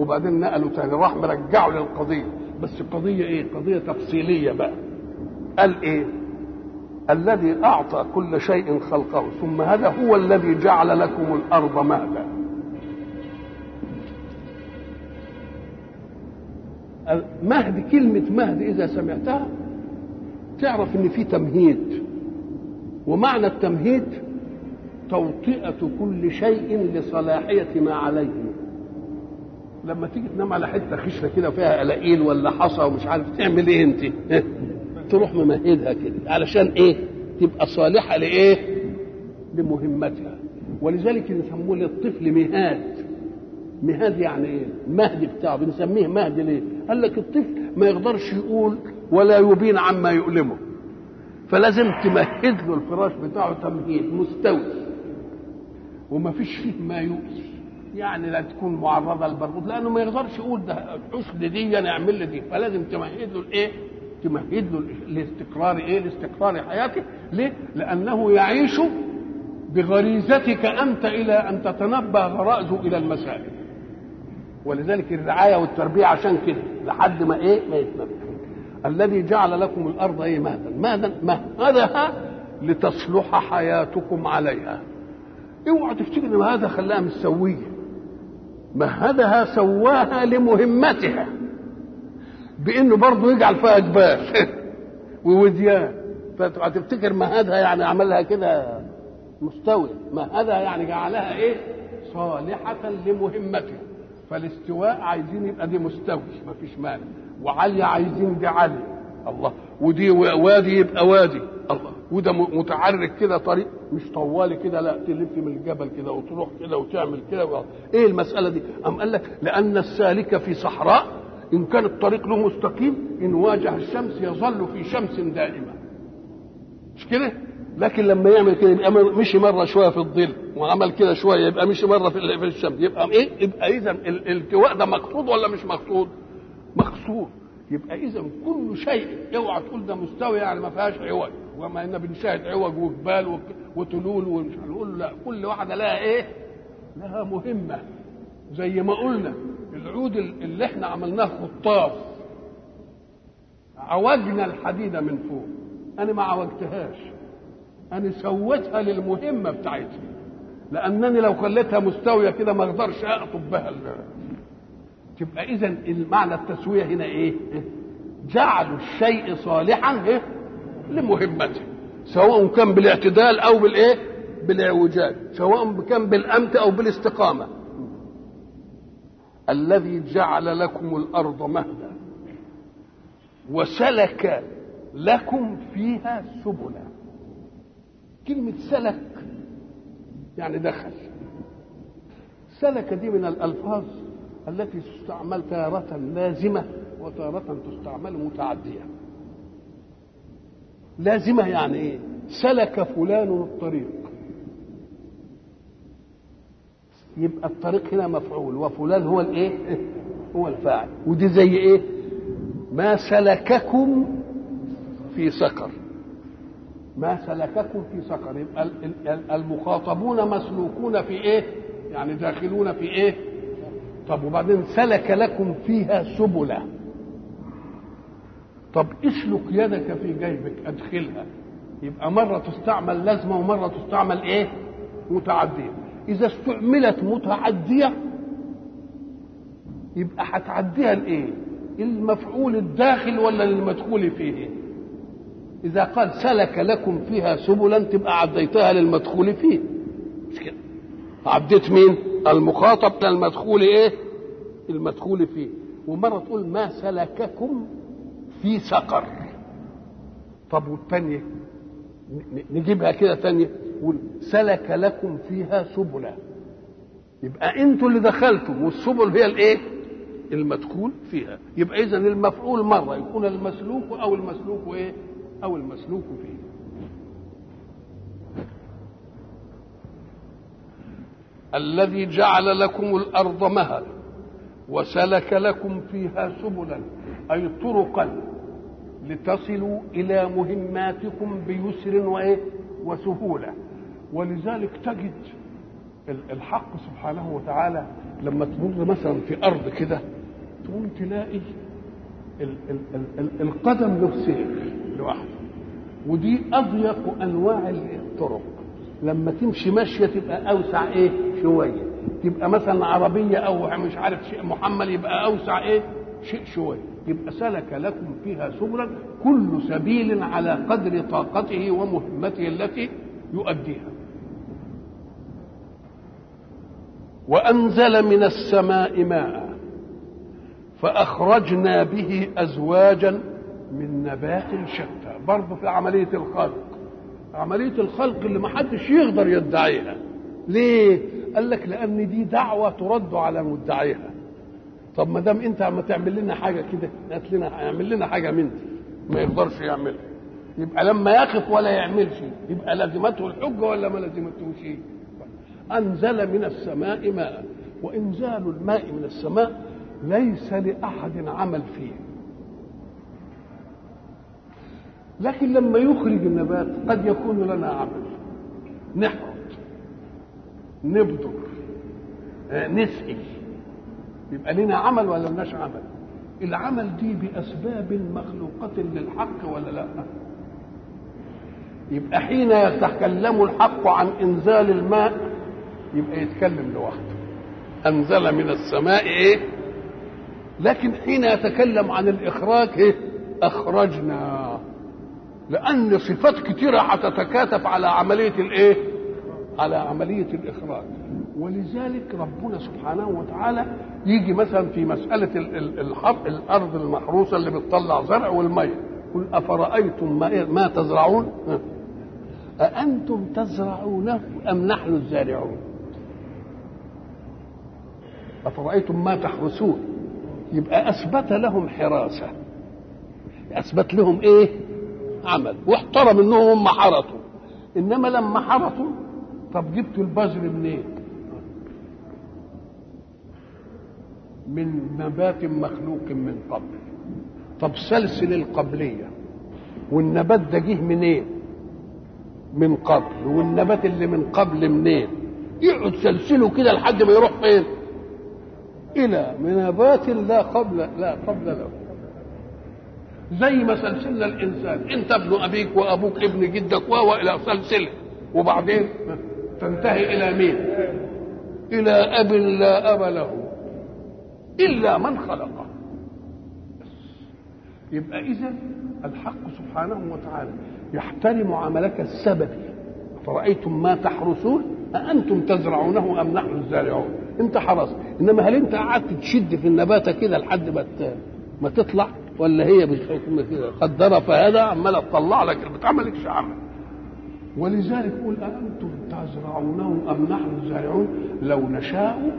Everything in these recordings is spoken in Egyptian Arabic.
وبعدين نقلوا تاني راح مرجعوا للقضيه بس قضيه ايه قضيه تفصيليه بقى قال ايه الذي اعطى كل شيء خلقه ثم هذا هو الذي جعل لكم الارض مهدا مهد كلمة مهد إذا سمعتها تعرف إن في تمهيد ومعنى التمهيد توطئة كل شيء لصلاحية ما عليه لما تيجي تنام على حته خشنه كده فيها قلاقيل ولا حصى ومش عارف تعمل ايه انت تروح ممهدها كده علشان ايه تبقى صالحه لايه لمهمتها ولذلك يسموه للطفل مهاد مهاد يعني ايه مهد بتاعه بنسميه مهد ليه قال لك الطفل ما يقدرش يقول ولا يبين عما يؤلمه فلازم تمهد له الفراش بتاعه تمهيد مستوي وما فيش فيه ما يؤذي يعني لا تكون معرضه للبرغوث لانه ما يقدرش يقول ده عشد دي نعمل لي دي فلازم تمهد له الايه؟ تمهد له لاستقرار ايه؟ لاستقرار حياته ليه؟ لانه يعيش بغريزتك انت الى ان تتنبه غرائزه الى المسائل ولذلك الرعايه والتربيه عشان كده لحد ما ايه؟ ما يتنبه الذي جعل لكم الارض ايه مهدا مهدا مهدها لتصلح حياتكم عليها اوعى تفتكر ان هذا خلاها مش سويه مهدها سواها لمهمتها بانه برضه يجعل فيها جبال ووديان فتفتكر مهدها يعني عملها كده مستوي مهدها يعني جعلها ايه صالحة لمهمتها فالاستواء عايزين يبقى دي مستوي مفيش مانع وعالية عايزين دي عالية الله ودي وادي يبقى وادي الله وده متعرج كده طريق مش طوالي كده لا تلف من الجبل كده وتروح كده وتعمل كده ايه المساله دي؟ ام قال لك لان السالك في صحراء ان كان الطريق له مستقيم ان واجه الشمس يظل في شمس دائمه مش كده؟ لكن لما يعمل كده يبقى مشي مره شويه في الظل وعمل كده شويه يبقى مشي مره في الشمس يبقى ايه؟ يبقى اذا الالتواء ده مقصود ولا مش مقصود؟ مقصود يبقى اذا كل شيء اوعى تقول ده مستوي يعني ما فيهاش عوج وما ان بنشاهد عوج وجبال وتلول ومش هنقول لا كل واحده لها ايه؟ لها مهمه زي ما قلنا العود اللي احنا عملناه خطاف عوجنا الحديده من فوق انا ما عوجتهاش انا سويتها للمهمه بتاعتها لانني لو خليتها مستويه كده ما اقدرش اقطب بها تبقى اذا المعنى التسويه هنا ايه جعل الشيء صالحا إيه؟ لمهمته سواء كان بالاعتدال او بالايه بالاعوجاج سواء كان بالامت او بالاستقامه الذي جعل لكم الارض مهدا وسلك لكم فيها سبلا كلمه سلك يعني دخل سلك دي من الالفاظ التي تستعمل تارة لازمة وتارة تستعمل متعدية لازمة يعني ايه سلك فلان الطريق يبقى الطريق هنا مفعول وفلان هو الايه هو الفاعل ودي زي ايه ما سلككم في سقر ما سلككم في سقر يبقى المخاطبون مسلوكون في ايه يعني داخلون في ايه طب وبعدين سلك لكم فيها سبلا طب اسلك يدك في جيبك ادخلها يبقى مرة تستعمل لازمة ومرة تستعمل ايه متعدية إذا استعملت متعدية يبقى هتعديها لايه المفعول الداخل ولا للمدخول فيه إذا قال سلك لكم فيها سبلا تبقى عديتها للمدخول فيه مش كده عديت مين المخاطب المدخول ايه المدخول فيه ومرة تقول ما سلككم في سقر طب والثانية نجيبها كده ثانية قول سلك لكم فيها سبلا يبقى انتوا اللي دخلتم والسبل هي الايه المدخول فيها يبقى اذا المفعول مره يكون المسلوك او المسلوك ايه او المسلوك فيه الذي جعل لكم الارض مهدا وسلك لكم فيها سبلا اي طرقا لتصلوا الى مهماتكم بيسر وايه وسهوله ولذلك تجد الحق سبحانه وتعالى لما تمر مثلا في ارض كده تقوم تلاقي ال ال ال ال القدم له سير لوحده ودي اضيق انواع الطرق لما تمشي ماشيه تبقى اوسع ايه شويه تبقى مثلا عربيه او مش عارف شيء محمل يبقى اوسع ايه شيء شويه يبقى سلك لكم فيها سبلا كل سبيل على قدر طاقته ومهمته التي يؤديها وانزل من السماء ماء فاخرجنا به ازواجا من نبات شتى برضه في عمليه الخلق عمليه الخلق اللي ما حدش يقدر يدعيها ليه قال لك لان دي دعوه ترد على مدعيها طب ما دام انت عم تعمل لنا حاجه كده هات لنا اعمل لنا حاجه من دي ما يقدرش يعملها يبقى لما يقف ولا يعملش يبقى لازمته الحجه ولا ما لازمتهوش انزل من السماء ماء وانزال الماء من السماء ليس لاحد عمل فيه لكن لما يخرج النبات قد يكون لنا عمل نحرط نبذر نسقي يبقى لنا عمل ولا لناش عمل العمل دي بأسباب مخلوقة للحق ولا لا يبقى حين يتكلم الحق عن إنزال الماء يبقى يتكلم لوحده أنزل من السماء إيه لكن حين يتكلم عن الإخراج إيه أخرجنا لأن صفات كتيرة هتتكاتف على عملية الإيه على عملية الإخراج ولذلك ربنا سبحانه وتعالى يجي مثلا في مسألة الحرب الأرض المحروسة اللي بتطلع زرع والمية قل أفرأيتم ما, ما تزرعون أأنتم تزرعونه أم نحن الزارعون أفرأيتم ما تحرسون يبقى أثبت لهم حراسة أثبت لهم إيه عمل واحترم إنهم هم حرثوا إنما لما حرثوا طب جبتوا البذر منين من نبات مخلوق من قبل طب سلسل القبلية والنبات ده جه منين من قبل والنبات اللي من قبل منين يقعد سلسله كده لحد ما يروح فين الى نبات لا قبل لا قبل له زي ما سلسلنا الانسان انت ابن ابيك وابوك ابن جدك و الى سلسله وبعدين تنتهي الى مين الى اب لا اب له الا من خلقه يبقى اذا الحق سبحانه وتعالى يحترم عملك السببي فرأيتم ما تحرسون أأنتم تزرعونه أم نحن الزارعون أنت حرس إنما هل أنت قعدت تشد في النباتة كده لحد ما ما تطلع ولا هي بالحكم كده قدر فهذا عمالة تطلع لك ما بتعملكش عمل ولذلك قل أأنتم تزرعونه أم نحن الزارعون لو نشاء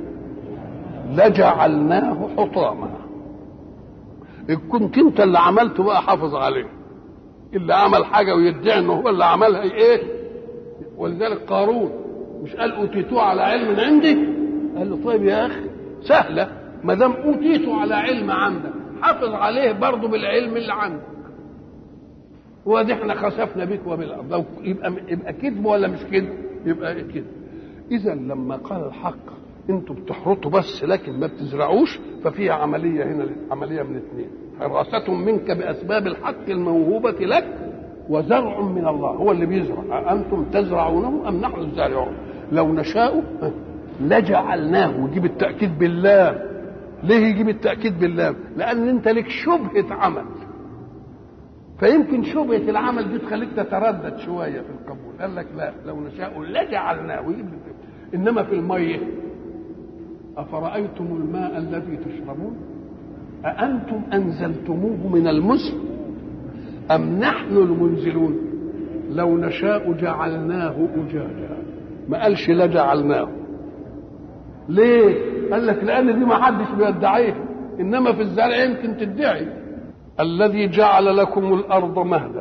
لجعلناه حطاما إن كنت أنت اللي عملته بقى حافظ عليه اللي عمل حاجة ويدعي إنه هو اللي عملها إيه ولذلك قارون مش قال أوتيتوه على علم عندي قال له طيب يا أخي سهلة ما دام أوتيته على علم عندك حافظ عليه برضه بالعلم اللي عندك وادي احنا خسفنا بك وبالارض لو يبقى يبقى كذب ولا مش كذب؟ يبقى كذب. اذا لما قال الحق انتوا بتحرطوا بس لكن ما بتزرعوش ففيها عمليه هنا عمليه من اثنين حراسة منك باسباب الحق الموهوبه لك وزرع من الله هو اللي بيزرع أنتم تزرعونه أم نحن الزارعون لو نشاء لجعلناه يجيب التأكيد بالله ليه يجيب التأكيد بالله لأن أنت لك شبهة عمل فيمكن شبهة العمل دي تخليك تتردد شوية في القبول قال لك لا لو نشاء لجعلناه يجيب إنما في المية أفرأيتم الماء الذي تشربون أأنتم أنزلتموه من المزن أم نحن المنزلون لو نشاء جعلناه أجاجا ما قالش لا جعلناه ليه قال لك لأن دي ما حدش بيدعيها إنما في الزرع يمكن تدعي الذي جعل لكم الأرض مهدا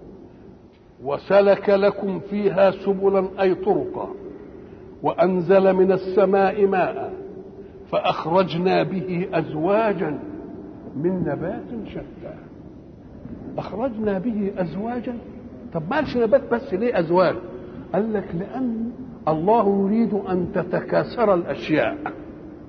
وسلك لكم فيها سبلا أي طرقا وأنزل من السماء ماء فأخرجنا به أزواجا من نبات شتى أخرجنا به أزواجا طب ما قالش نبات بس ليه أزواج قال لك لأن الله يريد أن تتكاثر الأشياء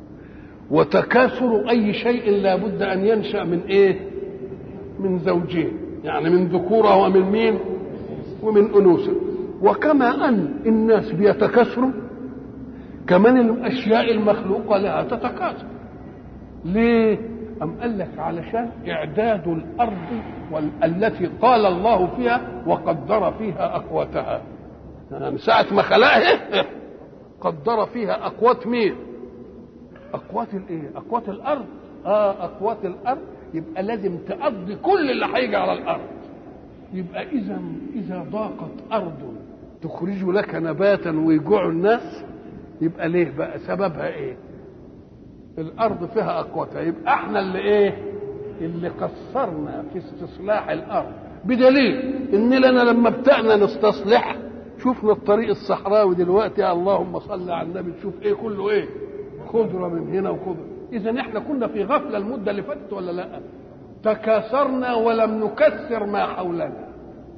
وتكاثر اي شيء لا بد ان ينشا من ايه من زوجين يعني من ذكوره ومن مين ومن انوثه وكما ان الناس بيتكاثروا كمان الاشياء المخلوقه لها تتكاثر ليه أم قال لك علشان إعداد الأرض وال- التي قال الله فيها وقدر فيها أقواتها يعني ساعة ما خلقها قدر فيها أقوات مين؟ أقوات الإيه؟ أقوات الأرض آه أقوات الأرض يبقى لازم تقضي كل اللي هيجي على الأرض يبقى إذا إذا ضاقت أرض تخرج لك نباتا ويجوع الناس يبقى ليه بقى سببها إيه؟ الارض فيها اقواتها يبقى احنا اللي ايه اللي قصرنا في استصلاح الارض بدليل اننا لما ابتدأنا نستصلح شفنا الطريق الصحراوي دلوقتي يا اللهم صل على النبي تشوف ايه كله ايه خضره من هنا وخضره اذا احنا كنا في غفله المده اللي فاتت ولا لا تكاثرنا ولم نكسر ما حولنا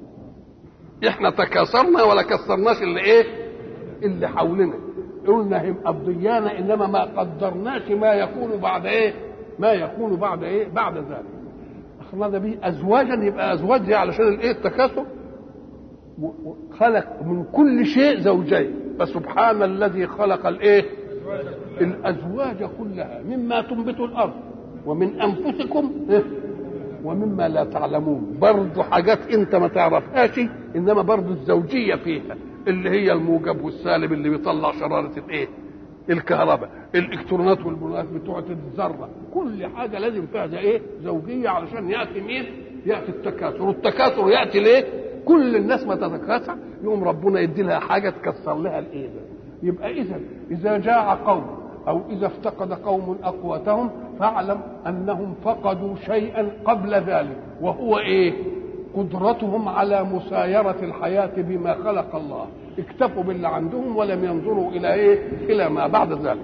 احنا تكاثرنا ولا كسرناش اللي ايه اللي حولنا قلنا هم قضيانا انما ما قدرناش ما يكون بعد ايه ما يكون بعد ايه بعد ذلك اخرجنا به ازواجا يبقى ازواج دي علشان الايه التكاثر و- و- خلق من كل شيء زوجين فسبحان الذي خلق الايه الازواج كلها مما تنبت الارض ومن انفسكم إيه؟ ومما لا تعلمون برضه حاجات انت ما تعرفهاش انما برضه الزوجيه فيها اللي هي الموجب والسالب اللي بيطلع شراره الايه الكهرباء الالكترونات والمولات بتوع الذره كل حاجه لازم فيها زي ايه زوجيه علشان ياتي مين ياتي التكاثر والتكاثر ياتي ليه كل الناس ما تتكاثر يقوم ربنا يدي لها حاجه تكسر لها الايه ده يبقى اذا اذا جاع قوم او اذا افتقد قوم اقواتهم فاعلم انهم فقدوا شيئا قبل ذلك وهو ايه قدرتهم على مسايرة الحياة بما خلق الله اكتفوا باللي عندهم ولم ينظروا إلى إيه إلى ما بعد ذلك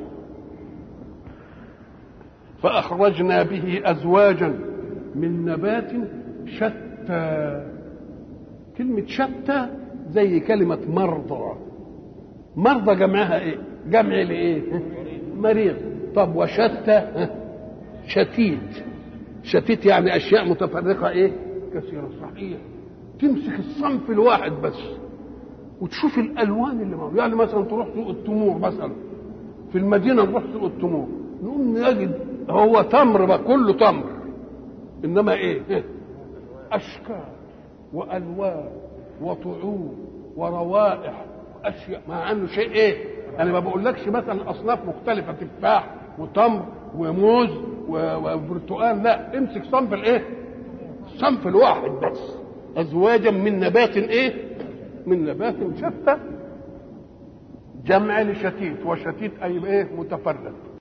فأخرجنا به أزواجا من نبات شتى كلمة شتى زي كلمة مرضى مرضى جمعها ايه جمع لايه مريض طب وشتى شتيت شتيت يعني اشياء متفرقه ايه كثيره صحيح تمسك الصنف الواحد بس وتشوف الالوان اللي موجوده يعني مثلا تروح سوق التمور مثلا في المدينه نروح سوق التمور نقوم نجد هو تمر بقى كله تمر انما ايه إيه؟ اشكال والوان وطعوم وروائح واشياء مع انه شيء ايه انا ما بقولكش مثلا اصناف مختلفه تفاح وتمر وموز و- وبرتقال لا امسك صنف الايه الصنف الواحد بس ازواجا من نبات ايه من نبات شتى جمع لشتيت وشتيت اي ايه متفرد